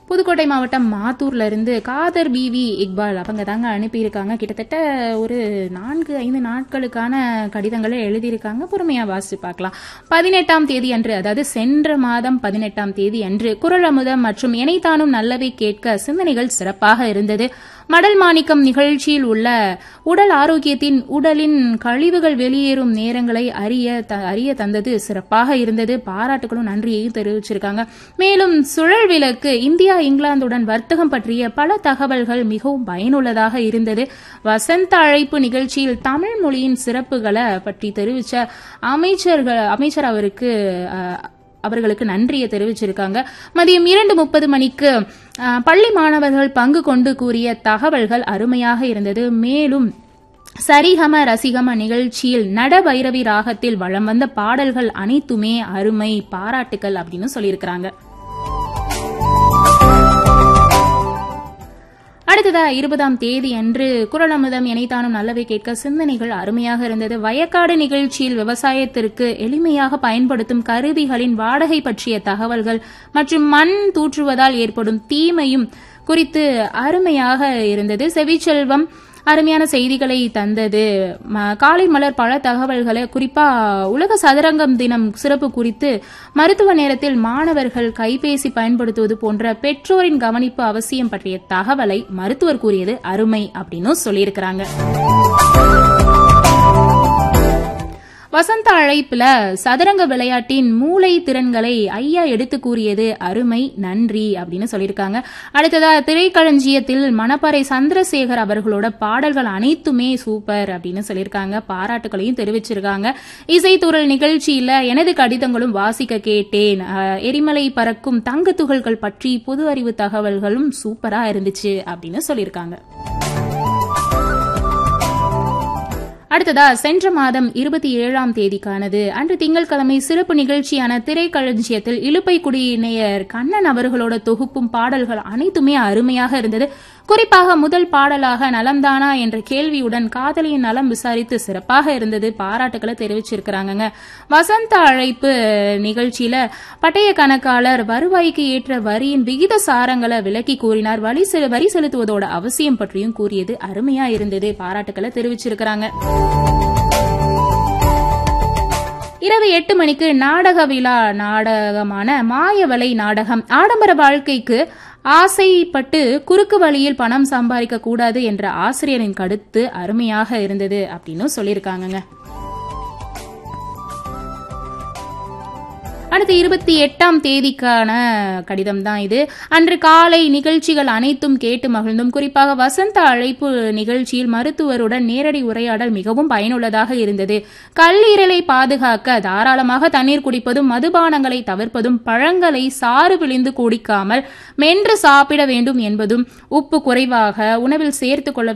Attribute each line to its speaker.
Speaker 1: புதுக்கோட்டை மாவட்டம் மாத்தூர்ல இருந்து காதர் பிவி இக்பால் அவங்க தாங்க அனுப்பியிருக்காங்க கிட்டத்தட்ட ஒரு நான்கு ஐந்து நாட்களுக்கான கடிதங்களை எழுதியிருக்காங்க பொறுமையா வாசிச்சு பார்க்கலாம் பதினெட்டாம் தேதி அன்று அதாவது சென்ற மாதம் பதினெட்டாம் தேதி அன்று குரல் அமுதம் மற்றும் இணைத்தானும் நல்லவை கேட்க சிந்தனைகள் சிறப்பாக இருந்தது மடல் மாணிக்கம் நிகழ்ச்சியில் உள்ள உடல் ஆரோக்கியத்தின் உடலின் கழிவுகள் வெளியேறும் நேரங்களை அறிய த- அறிய தந்தது சிறப்பாக இருந்தது பாராட்டுகளும் நன்றியையும் தெரிவிச்சிருக்காங்க மேலும் சுழல் விளக்கு இந்தியா இங்கிலாந்துடன் வர்த்தகம் பற்றிய பல தகவல்கள் மிகவும் பயனுள்ளதாக இருந்தது வசந்த அழைப்பு நிகழ்ச்சியில் தமிழ் மொழியின் சிறப்புகளை பற்றி தெரிவித்த அமைச்சர்கள் அமைச்சர் அவருக்கு அஹ், அவர்களுக்கு நன்றியை தெரிவிச்சிருக்காங்க மதியம் இரண்டு முப்பது மணிக்கு அஹ், பள்ளி மாணவர்கள் பங்கு கொண்டு கூறிய தகவல்கள் அருமையாக இருந்தது மேலும் சரிகம ரசிகம நிகழ்ச்சியில் நட பைரவி ராகத்தில் வளம் வந்த பாடல்கள் அனைத்துமே அருமை பாராட்டுக்கள் அப்படின்னு சொல்லியிருக்கிறாங்க அடுத்ததா இருபதாம் தேதி அன்று குரல் அமுதம் இணைத்தானும் நல்லவை கேட்க சிந்தனைகள் அருமையாக இருந்தது வயக்காடு நிகழ்ச்சியில் விவசாயத்திற்கு எளிமையாக பயன்படுத்தும் கருவிகளின் வாடகை பற்றிய தகவல்கள் மற்றும் மண் தூற்றுவதால் ஏற்படும் தீமையும் குறித்து அருமையாக இருந்தது செவிச்செல்வம் அருமையான செய்திகளை தந்தது ம- காலை மலர் பல தகவல்களை குறிப்பா உலக சதுரங்கம் தினம் சிறப்பு குறித்து மருத்துவ நேரத்தில் மாணவர்கள் கைபேசி பயன்படுத்துவது போன்ற பெற்றோரின் கவனிப்பு அவசியம் பற்றிய தகவலை மருத்துவர் கூறியது அருமை அப்படின்னு சொல்லியிருக்கிறாங்க வசந்த அழைப்புல சதுரங்க விளையாட்டின் மூளை திறன்களை ஐயா எடுத்து கூறியது அருமை நன்றி அப்படின்னு சொல்லியிருக்காங்க அடுத்ததா திரைக்களஞ்சியத்தில் மணப்பாறை சந்திரசேகர் அவர்களோட பாடல்கள் அனைத்துமே சூப்பர் அப்படின்னு சொல்லியிருக்காங்க பாராட்டுகளையும் தெரிவிச்சிருக்காங்க இசைத்துறல் நிகழ்ச்சியில எனது கடிதங்களும் வாசிக்க கேட்டேன் அஹ், எரிமலை பறக்கும் தங்க துகள்கள் பற்றி பொது அறிவு தகவல்களும் சூப்பரா இருந்துச்சு அப்படின்னு சொல்லியிருக்காங்க அடுத்ததா சென்ற மாதம் இருபத்தி ஏழாம் தேதிக்கானது அன்று திங்கட்கிழமை சிறப்பு நிகழ்ச்சியான திரைக்களஞ்சியத்தில் இலுப்பைக்குடி நேயர் கண்ணன் அவர்களோட தொகுப்பும் பாடல்கள் அனைத்துமே அருமையாக இருந்தது குறிப்பாக முதல் பாடலாக நலம்தானா என்ற கேள்வியுடன் காதலியின் நலம் விசாரித்து சிறப்பாக இருந்தது பாராட்டுக்களை தெரிவிச்சிருக்கிறாங்கங்க வசந்த அழைப்பு நிகழ்ச்சியில பட்டய கணக்காளர் வருவாய்க்கு ஏற்ற வரியின் விகித சாரங்களை விளக்கி கூறினார் வரி செலு- வரி செலுத்துவதோட அவசியம் பற்றியும் கூறியது அருமையா இருந்தது பாராட்டுக்களை தெரிவிச்சிருக்கிறாங்க இரவு எட்டு மணிக்கு நாடக விழா நாடகமான மாயவலை நாடகம் ஆடம்பர வாழ்க்கைக்கு ஆசைப்பட்டு குறுக்கு வழியில் பணம் சம்பாதிக்க கூடாது என்ற ஆசிரியரின் கருத்து அருமையாக இருந்தது அப்படின்னு சொல்லியிருக்காங்கங்க அடுத்து இருபத்தி எட்டாம் தேதிக்கான கடிதம் தான் இது அன்று காலை நிகழ்ச்சிகள் அனைத்தும் கேட்டு மகிழ்ந்தும் குறிப்பாக வசந்த அழைப்பு நிகழ்ச்சியில் மருத்துவருடன் நேரடி உரையாடல் மிகவும் பயனுள்ளதாக இருந்தது கல்லீரலை பாதுகாக்க தாராளமாக தண்ணீர் குடிப்பதும் மதுபானங்களை தவிர்ப்பதும் பழங்களை சாறு பிழிந்து குடிக்காமல் மென்று சாப்பிட வேண்டும் என்பதும் உப்பு குறைவாக உணவில் சேர்த்துக் கொள்ள